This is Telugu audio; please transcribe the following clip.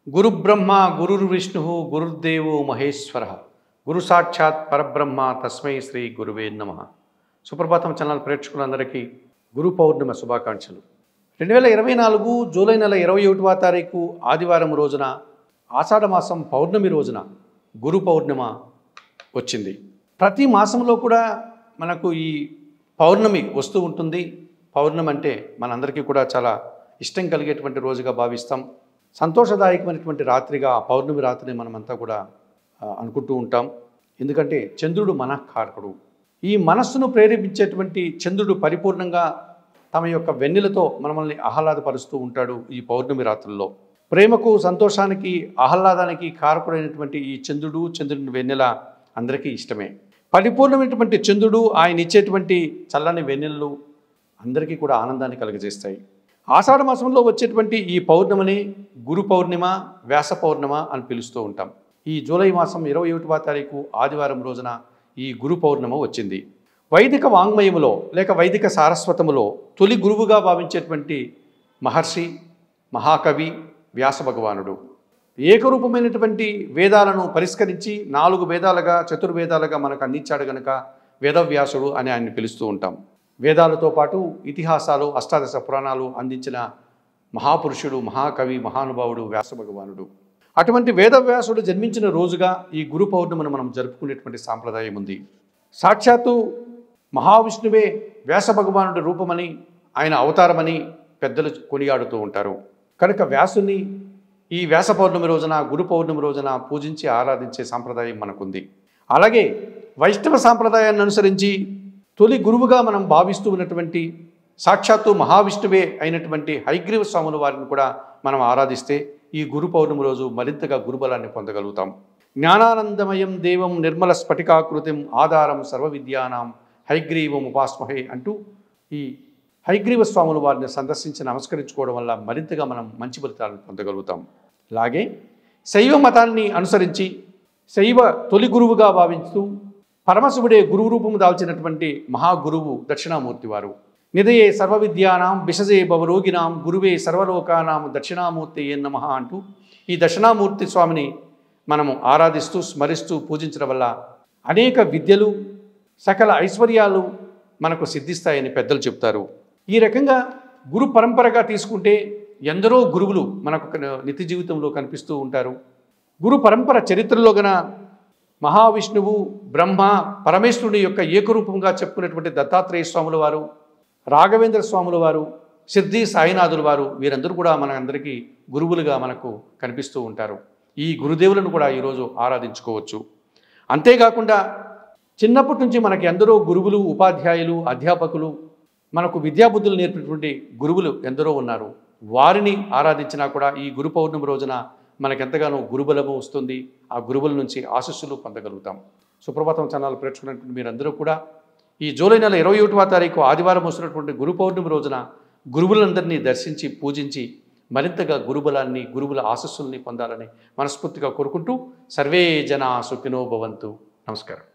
గురుబ్రహ్మ గురుర్విష్ణు గురుర్దేవో మహేశ్వర గురు సాక్షాత్ పరబ్రహ్మ తస్మై శ్రీ గురువే నమ సుప్రభాతం ఛానల్ ప్రేక్షకులందరికీ గురు పౌర్ణిమ శుభాకాంక్షలు రెండు వేల ఇరవై నాలుగు జూలై నెల ఇరవై ఒకటవ తారీఖు ఆదివారం రోజున ఆషాఢ మాసం పౌర్ణమి రోజున గురు పౌర్ణిమ వచ్చింది ప్రతి మాసంలో కూడా మనకు ఈ పౌర్ణమి వస్తూ ఉంటుంది పౌర్ణమి అంటే మనందరికీ కూడా చాలా ఇష్టం కలిగేటువంటి రోజుగా భావిస్తాం సంతోషదాయకమైనటువంటి రాత్రిగా ఆ పౌర్ణమి రాత్రిని మనమంతా కూడా ఆ, అనుకుంటూ ఉంటాం ఎందుకంటే చంద్రుడు మనఃకారకుడు ఈ మనస్సును ప్రేరేపించేటువంటి చంద్రుడు పరిపూర్ణంగా తమ యొక్క వెన్నెలతో మనల్ని ఆహ్లాదపరుస్తూ ఉంటాడు ఈ పౌర్ణమి రాత్రుల్లో ప్రేమకు సంతోషానికి ఆహ్లాదానికి కారకుడైనటువంటి ఈ చంద్రుడు చంద్రుని వెన్నెల అందరికీ ఇష్టమే పరిపూర్ణమైనటువంటి చంద్రుడు ఆయన ఇచ్చేటువంటి చల్లని వెన్నెలలు అందరికీ కూడా ఆనందాన్ని కలుగజేస్తాయి ఆషాఢ మాసంలో వచ్చేటువంటి ఈ పౌర్ణమిని గురు పౌర్ణిమ వ్యాస పౌర్ణిమ అని పిలుస్తూ ఉంటాం ఈ జూలై మాసం ఇరవై ఒకటవ తారీఖు ఆదివారం రోజున ఈ గురు పౌర్ణమ వచ్చింది వైదిక వాంగ్మయములో లేక వైదిక సారస్వతములో తొలి గురువుగా భావించేటువంటి మహర్షి మహాకవి వ్యాస భగవానుడు ఏకరూపమైనటువంటి వేదాలను పరిష్కరించి నాలుగు వేదాలుగా చతుర్వేదాలుగా మనకు అందించాడు గనుక వేదవ్యాసుడు అని ఆయన్ని పిలుస్తూ ఉంటాం వేదాలతో పాటు ఇతిహాసాలు అష్టాదశ పురాణాలు అందించిన మహాపురుషుడు మహాకవి మహానుభావుడు వ్యాస భగవానుడు అటువంటి వేదవ్యాసుడు జన్మించిన రోజుగా ఈ గురు పౌర్ణమిని మనం జరుపుకునేటువంటి సాంప్రదాయం ఉంది సాక్షాత్తు మహావిష్ణువే వ్యాస భగవానుడి రూపమని ఆయన అవతారమని పెద్దలు కొనియాడుతూ ఉంటారు కనుక వ్యాసుని ఈ వ్యాస పౌర్ణమి రోజున గురు పౌర్ణమి రోజున పూజించి ఆరాధించే సాంప్రదాయం మనకుంది అలాగే వైష్ణవ సాంప్రదాయాన్ని అనుసరించి తొలి గురువుగా మనం భావిస్తూ ఉన్నటువంటి సాక్షాత్తు మహావిష్ణువే అయినటువంటి హైగ్రీవ స్వాముల వారిని కూడా మనం ఆరాధిస్తే ఈ గురు పౌర్ణమి రోజు మరింతగా గురుబలాన్ని పొందగలుగుతాం జ్ఞానానందమయం దేవం నిర్మల స్ఫటికాకృతిం ఆధారం సర్వ విద్యానాం హైగ్రీవం ఉపాస్మహే అంటూ ఈ హైగ్రీవ స్వాముల వారిని సందర్శించి నమస్కరించుకోవడం వల్ల మరింతగా మనం మంచి ఫలితాలను పొందగలుగుతాం అలాగే శైవ మతాన్ని అనుసరించి శైవ తొలి గురువుగా భావిస్తూ పరమశివుడే గురువు రూపము దాల్చినటువంటి మహాగురువు దక్షిణామూర్తి వారు నిదయే సర్వ విద్యానాం విషజే భవరోగినాం గురువే సర్వలోకానాం దక్షిణామూర్తి ఏ నమ అంటూ ఈ దక్షిణామూర్తి స్వామిని మనము ఆరాధిస్తూ స్మరిస్తూ పూజించడం వల్ల అనేక విద్యలు సకల ఐశ్వర్యాలు మనకు సిద్ధిస్తాయని పెద్దలు చెప్తారు ఈ రకంగా గురు పరంపరగా తీసుకుంటే ఎందరో గురువులు మనకు క- నిత్య జీవితంలో కనిపిస్తూ ఉంటారు గురు పరంపర చరిత్రలో గన మహావిష్ణువు బ్రహ్మ పరమేశ్వరుని యొక్క ఏకరూపంగా చెప్పుకున్నటువంటి దత్తాత్రేయ స్వాముల వారు రాఘవేంద్ర స్వాముల వారు సిద్ధి సాయినాథుల వారు వీరందరూ కూడా మన అందరికీ గురువులుగా మనకు కనిపిస్తూ ఉంటారు ఈ గురుదేవులను కూడా ఈరోజు ఆరాధించుకోవచ్చు అంతేకాకుండా చిన్నప్పటి నుంచి మనకి ఎందరో గురువులు ఉపాధ్యాయులు అధ్యాపకులు మనకు విద్యాబుద్ధులు నేర్పినటువంటి గురువులు ఎందరో ఉన్నారు వారిని ఆరాధించినా కూడా ఈ గురు పౌర్ణమి రోజున మనకెంతగానో గురుబలము వస్తుంది ఆ గురువుల నుంచి ఆశస్సులు పొందగలుగుతాం సుప్రభాతం ఛానల్ ప్రేక్షకున్నటువంటి మీరందరూ కూడా ఈ జూలై నెల ఇరవై ఒకటవ తారీఖు ఆదివారం వస్తున్నటువంటి గురు పౌర్ణమి రోజున గురువులందరినీ దర్శించి పూజించి మరింతగా గురుబలాన్ని గురువుల ఆశస్సుల్ని పొందాలని మనస్ఫూర్తిగా కోరుకుంటూ సర్వే జనా సుఖినో భవంతు నమస్కారం